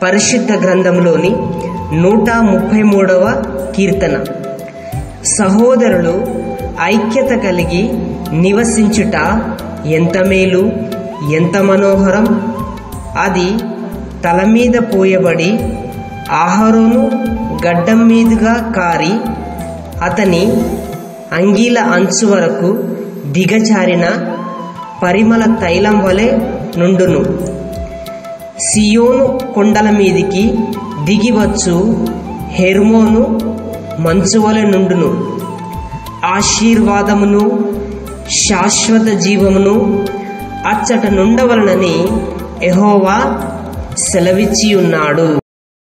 పరిశుద్ధ గ్రంథంలోని నూట ముప్పై మూడవ కీర్తన సహోదరులు ఐక్యత కలిగి నివసించుట ఎంత మేలు ఎంత మనోహరం అది తల మీద పోయబడి ఆహారోను గడ్డం మీదుగా కారి అతని అంగీల అంచు వరకు దిగజారిన పరిమళ తైలం వలె నుండును సియోను కొండల మీదికి దిగివచ్చు హెర్మోను మంచు వలె నుండును ఆశీర్వాదమును శాశ్వత జీవమును అచ్చట నుండవలనని ఎహోవా సెలవిచ్చి ఉన్నాడు